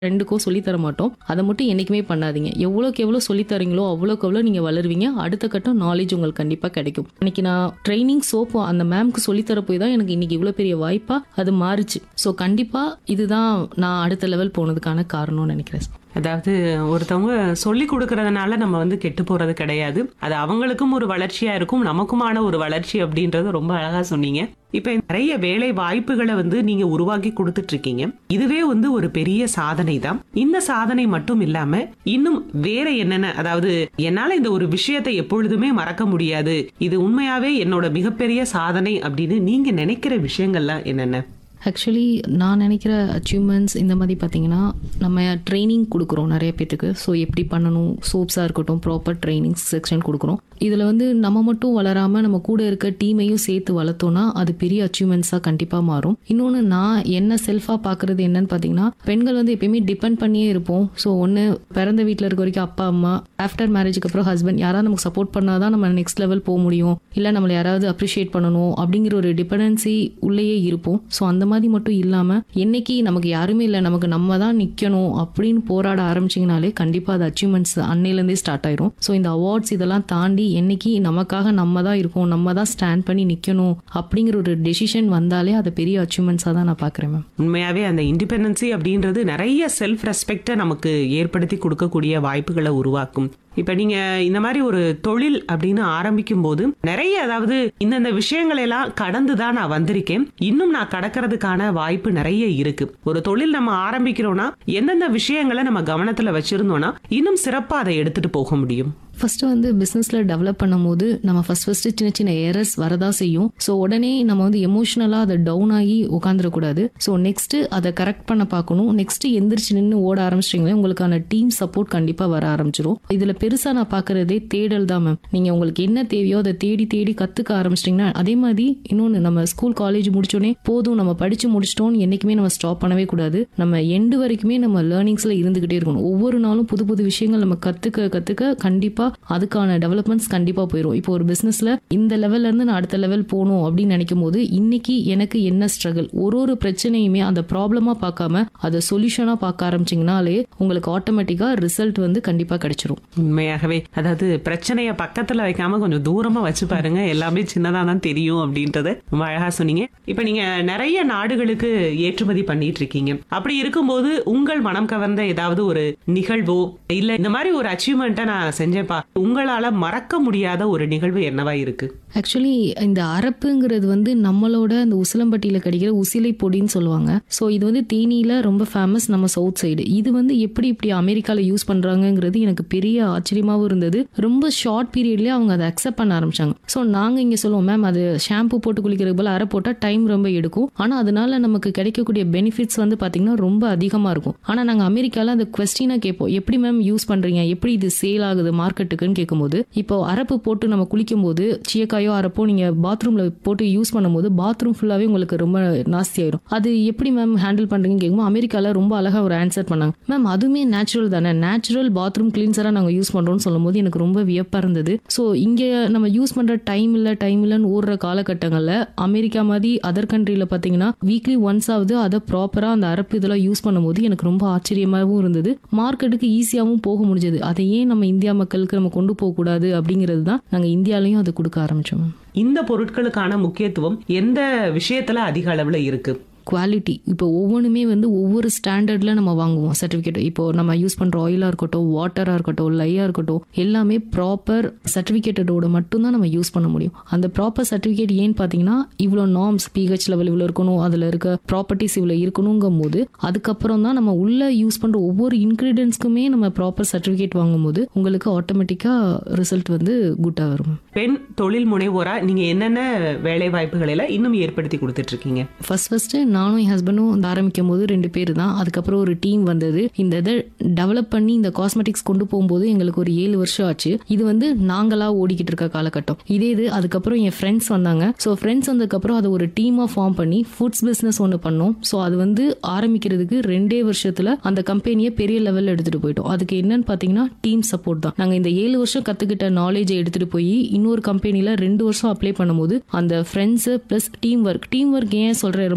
ரெண்டுக்கோ சொல்லித் தர மாட்டோம் அதை மட்டும் என்னைக்குமே பண்ணாதீங்க எவ்வளோக்கு எவ்வளோ சொல்லித் தரீங்களோ அவ்வளோக்கு எவ்வளோ நீங்கள் வளருவீங்க அடுத்த கட்டம் நாலேஜ் உங்களுக்கு கண்டிப்பாக கிடைக்கும் இன்னைக்கு நான் ட்ரைனிங் சோப் அந்த மேம்க்கு சொல்லித்தர போய் தான் எனக்கு இன்னைக்கு இவ்வளோ பெரிய வாய்ப்பா அது மாறுச்சு ஸோ கண்டிப்பாக இதுதான் நான் அடுத்த லெவல் போனதுக்கான காரணம்னு நினைக்கிறேன் அதாவது ஒருத்தவங்க சொல்லி கொடுக்கறதுனால நம்ம வந்து கெட்டு போறது கிடையாது அது அவங்களுக்கும் ஒரு வளர்ச்சியா இருக்கும் நமக்குமான ஒரு வளர்ச்சி அப்படின்றது ரொம்ப அழகா சொன்னீங்க இப்ப நிறைய வேலை வாய்ப்புகளை வந்து நீங்க உருவாக்கி கொடுத்துட்டு இருக்கீங்க இதுவே வந்து ஒரு பெரிய சாதனை தான் இந்த சாதனை மட்டும் இல்லாம இன்னும் வேற என்னென்ன அதாவது என்னால இந்த ஒரு விஷயத்தை எப்பொழுதுமே மறக்க முடியாது இது உண்மையாவே என்னோட மிகப்பெரிய சாதனை அப்படின்னு நீங்க நினைக்கிற விஷயங்கள்லாம் என்னென்ன ஆக்சுவலி நான் நினைக்கிற அச்சீவ்மெண்ட்ஸ் இந்த மாதிரி பார்த்தீங்கன்னா நம்ம ட்ரைனிங் கொடுக்குறோம் நிறைய பேத்துக்கு ஸோ எப்படி பண்ணணும் சோப்ஸாக இருக்கட்டும் ப்ராப்பர் ட்ரைனிங் செக்ஷன் கொடுக்குறோம் இதில் வந்து நம்ம மட்டும் வளராமல் நம்ம கூட இருக்க டீமையும் சேர்த்து வளர்த்தோம்னா அது பெரிய அச்சீவ்மெண்ட்ஸாக கண்டிப்பாக மாறும் இன்னொன்று நான் என்ன செல்ஃபாக பார்க்குறது என்னன்னு பார்த்தீங்கன்னா பெண்கள் வந்து எப்பயுமே டிபெண்ட் பண்ணியே இருப்போம் ஸோ ஒன்று பிறந்த வீட்டில் இருக்க வரைக்கும் அப்பா அம்மா ஆஃப்டர் மேரேஜுக்கு அப்புறம் ஹஸ்பண்ட் யாராவது நமக்கு சப்போர்ட் பண்ணாதான் நம்ம நெக்ஸ்ட் லெவல் போக முடியும் இல்லை நம்மளை யாராவது அப்ரிஷியேட் பண்ணணும் அப்படிங்கிற ஒரு டிபெண்டன்சி உள்ளேயே இருப்போம் ஸோ அந்த மாதிரி மட்டும் இல்லாமல் என்னைக்கு நமக்கு யாருமே இல்லை நமக்கு நம்ம தான் நிற்கணும் அப்படின்னு போராட ஆரம்பிச்சிங்கனாலே கண்டிப்பாக அது அச்சீவ்மெண்ட்ஸ் அன்னையிலேருந்தே ஸ்டார்ட் ஆயிரும் ஸோ இந்த அவார்ட்ஸ் இதெல்லாம் தாண்டி என்னைக்கு நமக்காக நம்ம தான் இருக்கோம் நம்ம தான் ஸ்டாண்ட் பண்ணி நிற்கணும் அப்படிங்கிற ஒரு டெசிஷன் வந்தாலே அதை பெரிய அச்சீவ்மெண்ட்ஸாக தான் நான் பார்க்குறேன் மேம் உண்மையாவே அந்த இண்டிபெண்டன்சி அப்படின்றது நிறைய செல்ஃப் ரெஸ்பெக்டை நமக்கு ஏற்படுத்தி கொடுக்கக்கூடிய வாய்ப்புகளை உருவாக்கும் இப்ப நீங்க இந்த மாதிரி ஒரு தொழில் அப்படின்னு ஆரம்பிக்கும் போது நிறைய அதாவது இந்தந்த விஷயங்களை எல்லாம் கடந்து தான் நான் வந்திருக்கேன் இன்னும் நான் கடக்கிறதுக்கான வாய்ப்பு நிறைய இருக்கு ஒரு தொழில் நம்ம ஆரம்பிக்கிறோம்னா எந்தெந்த விஷயங்களை நம்ம கவனத்துல வச்சிருந்தோம்னா இன்னும் சிறப்பா அதை எடுத்துட்டு போக முடியும் ஃபர்ஸ்ட் வந்து பிஸ்னஸில் டெவலப் பண்ணும்போது நம்ம ஃபர்ஸ்ட் ஃபர்ஸ்ட் சின்ன சின்ன எரர்ஸ் வரதா செய்யும் ஸோ உடனே நம்ம வந்து எமோஷ்னலாக அதை டவுன் ஆகி உட்காந்துடக்கூடாது ஸோ நெக்ஸ்ட் அதை கரெக்ட் பண்ண பார்க்கணும் நெக்ஸ்ட் எந்திரிச்சு நின்று ஓட ஆரம்பிச்சிட்டிங்களே உங்களுக்கான டீம் சப்போர்ட் கண்டிப்பாக வர ஆரம்பிச்சிரும் இதில் பெருசாக நான் பார்க்குறதே தேடல் தான் மேம் நீங்கள் உங்களுக்கு என்ன தேவையோ அதை தேடி தேடி கற்றுக்க ஆரம்பிச்சிட்டிங்கன்னா அதே மாதிரி இன்னொன்று நம்ம ஸ்கூல் காலேஜ் முடிச்சோடனே போதும் நம்ம படித்து முடிச்சிட்டோம்னு என்றைக்குமே நம்ம ஸ்டாப் பண்ணவே கூடாது நம்ம எண்டு வரைக்குமே நம்ம லேர்னிங்ஸில் இருந்துக்கிட்டே இருக்கணும் ஒவ்வொரு நாளும் புது புது விஷயங்கள் நம்ம கற்றுக்க கற்றுக்க கண்டிப்பாக அதுக்கான டெவலப்மெண்ட்ஸ் கண்டிப்பாக போயிடும் இப்போ ஒரு பிஸ்னஸில் இந்த லெவல்ல இருந்து நான் அடுத்த லெவல் போகணும் அப்படின்னு நினைக்கும் போது இன்னைக்கு எனக்கு என்ன ஸ்ட்ரகிள் ஒரு ஒரு பிரச்சனையுமே அந்த ப்ராப்ளமாக பார்க்காம அதை சொல்யூஷனாக பார்க்க ஆரம்பிச்சிங்கனாலே உங்களுக்கு ஆட்டோமேட்டிக்காக ரிசல்ட் வந்து கண்டிப்பாக கிடைச்சிரும் உண்மையாகவே அதாவது பிரச்சனைய பக்கத்துல வைக்காம கொஞ்சம் தூரமா வச்சு பாருங்க எல்லாமே சின்னதா தான் தெரியும் அப்படின்றத ரொம்ப அழகா சொன்னீங்க இப்ப நீங்க நிறைய நாடுகளுக்கு ஏற்றுமதி பண்ணிட்டு இருக்கீங்க அப்படி இருக்கும்போது உங்கள் மனம் கவர்ந்த ஏதாவது ஒரு நிகழ்வோ இல்ல இந்த மாதிரி ஒரு அச்சீவ்மெண்ட்டை நான் செஞ்சேன்ப்பா உங்களால மறக்க முடியாத ஒரு நிகழ்வு என்னவா இருக்கு ஆக்சுவலி இந்த அரப்புங்கிறது வந்து நம்மளோட அந்த உசிலம்பட்டியில் கிடைக்கிற உசிலை பொடின்னு சொல்லுவாங்க ஸோ இது வந்து தேனியில் ரொம்ப ஃபேமஸ் நம்ம சவுத் சைடு இது வந்து எப்படி இப்படி அமெரிக்காவில் யூஸ் பண்ணுறாங்கங்கிறது எனக்கு பெரிய ஆச்சரியமாகவும் இருந்தது ரொம்ப ஷார்ட் பீரியட்லேயே அவங்க அதை அக்செப்ட் பண்ண ஆரம்பிச்சாங்க ஸோ நாங்கள் இங்கே சொல்லுவோம் மேம் அது ஷாம்பு போட்டு குளிக்கிறது போல் அரை போட்டால் டைம் ரொம்ப எடுக்கும் ஆனால் அதனால நமக்கு கிடைக்கக்கூடிய பெனிஃபிட்ஸ் வந்து பார்த்தீங்கன்னா ரொம்ப அதிகமாக இருக்கும் ஆனால் நாங்கள் அமெரிக்காவில் அந்த கொஸ்டினாக கேட்போம் எப்படி மேம் யூஸ் பண்ணுறீங்க எப்படி இது சேல் ஆகுது மார்க்கெட்டுக்குன்னு கேட்கும்போது இப்போ அரப்பு போட்டு நம்ம குளிக்கும் போது சீயக்காயோ அரப்போ நீங்கள் பாத்ரூமில் போட்டு யூஸ் பண்ணும்போது பாத்ரூம் ஃபுல்லாகவே உங்களுக்கு ரொம்ப நாஸ்தி ஆயிரும் அது எப்படி மேம் ஹேண்டில் பண்ணுறீங்கன்னு கேட்கும்போது அமெரிக்காவில் ரொம்ப அழகாக ஒரு ஆன்சர் பண்ணாங்க மேம் அதுவுமே நேச்சுரல் தானே நேச்சுரல் பாத்ரூம் கிளீன்சராக நாங்கள் யூஸ் பண்ணுறோம்னு சொல்லும்போது எனக்கு ரொம்ப வியப்பாக இருந்தது ஸோ இங்கே நம்ம யூஸ் பண்ணுற டைம் இல்லை டைம் இல்லைன்னு ஓடுற காலகட்டங்களில் அமெரிக்கா மாதிரி அதர் கண்ட்ரியில் பார்த்தீங்கன்னா வீக்லி ஒன்ஸ் ஆகுது அதை ப்ராப்பராக அந்த அரப்பு இதெல்லாம் யூஸ் பண்ணும்போது எனக்கு ரொம்ப ஆச்சரியமாகவும் இருந்தது மார்க்கெட்டுக்கு ஈஸியாகவும் போக முடிஞ்சது அதை ஏன் நம்ம இந்தியா மக்களுக்கு நம்ம கொண்டு போகக்கூடாது அப்படிங்கிறது தான் நாங்கள் இந்தியாலையும் அதை கொடுக்க ஆரம்பித்தோம் இந்த பொருட்களுக்கான முக்கியத்துவம் எந்த விஷயத்துல அதிக அளவுல இருக்கு குவாலிட்டி இப்போ ஒவ்வொன்றுமே வந்து ஒவ்வொரு ஸ்டாண்டர்டில் நம்ம வாங்குவோம் சர்டிஃபிகேட் இப்போ நம்ம யூஸ் பண்ணுற ஆயிலாக இருக்கட்டும் வாட்டராக இருக்கட்டும் லையாக இருக்கட்டும் எல்லாமே ப்ராப்பர் சர்டிஃபிகேட்டடோட மட்டும்தான் நம்ம யூஸ் பண்ண முடியும் அந்த ப்ராப்பர் சர்டிஃபிகேட் ஏன்னு பார்த்தீங்கன்னா இவ்வளோ நார்ம்ஸ் பிஹெச் லெவல் இவ்வளோ இருக்கணும் அதில் இருக்க ப்ராப்பர்ட்டிஸ் இவ்வளோ இருக்கணுங்கும் போது அதுக்கப்புறம் தான் நம்ம உள்ள யூஸ் பண்ணுற ஒவ்வொரு இன்க்ரீடியன்ஸ்க்குமே நம்ம ப்ராப்பர் சர்டிஃபிகேட் வாங்கும்போது உங்களுக்கு ஆட்டோமேட்டிக்காக ரிசல்ட் வந்து குட்டாக வரும் பெண் தொழில் முனைவோரா நீங்க என்னென்ன வேலை வாய்ப்புகளை எல்லாம் இன்னும் ஏற்படுத்தி கொடுத்துட்டு இருக்கீங்க ஃபர்ஸ்ட் ஃபர்ஸ்ட் நானும் என் ஹஸ்பண்டும் இந்த ஆரம்பிக்கும் போது ரெண்டு பேர் தான் அதுக்கப்புறம் ஒரு டீம் வந்தது இந்த இதை டெவலப் பண்ணி இந்த காஸ்மெட்டிக்ஸ் கொண்டு போகும்போது எங்களுக்கு ஒரு ஏழு வருஷம் ஆச்சு இது வந்து நாங்களா ஓடிக்கிட்டு இருக்க காலகட்டம் இதே இது அதுக்கப்புறம் என் ஃப்ரெண்ட்ஸ் வந்தாங்க ஸோ ஃப்ரெண்ட்ஸ் வந்ததுக்கப்புறம் அதை ஒரு டீமாக ஃபார்ம் பண்ணி ஃபுட்ஸ் பிஸ்னஸ் ஒன்று பண்ணோம் ஸோ அது வந்து ஆரம்பிக்கிறதுக்கு ரெண்டே வருஷத்துல அந்த கம்பெனியை பெரிய லெவலில் எடுத்துட்டு போயிட்டோம் அதுக்கு என்னன்னு பார்த்தீங்கன்னா டீம் சப்போர்ட் தான் நாங்கள் இந்த ஏழு வருஷம் கற்றுக்கிட்ட நாலேஜை எடுத்துட்டு போய் இன்னொரு கம்பெனியில் ரெண்டு வருஷம் அப்ளை பண்ணும்போது அந்த friends plus team work team work ஏன் சொல்கிறேன் ரொம்ப இம்பார்ட்டன்ட்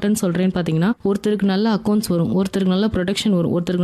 இம்பார்ட்டன்ட் சொல்றேன்னு பாத்தீங்கன்னா ஒருத்தருக்கு நல்ல அக்கௌண்ட்ஸ் வரும் ஒருத்தருக்கு நல்ல ப்ரொடக்ஷன் வரும் ஒருத்தருக்கு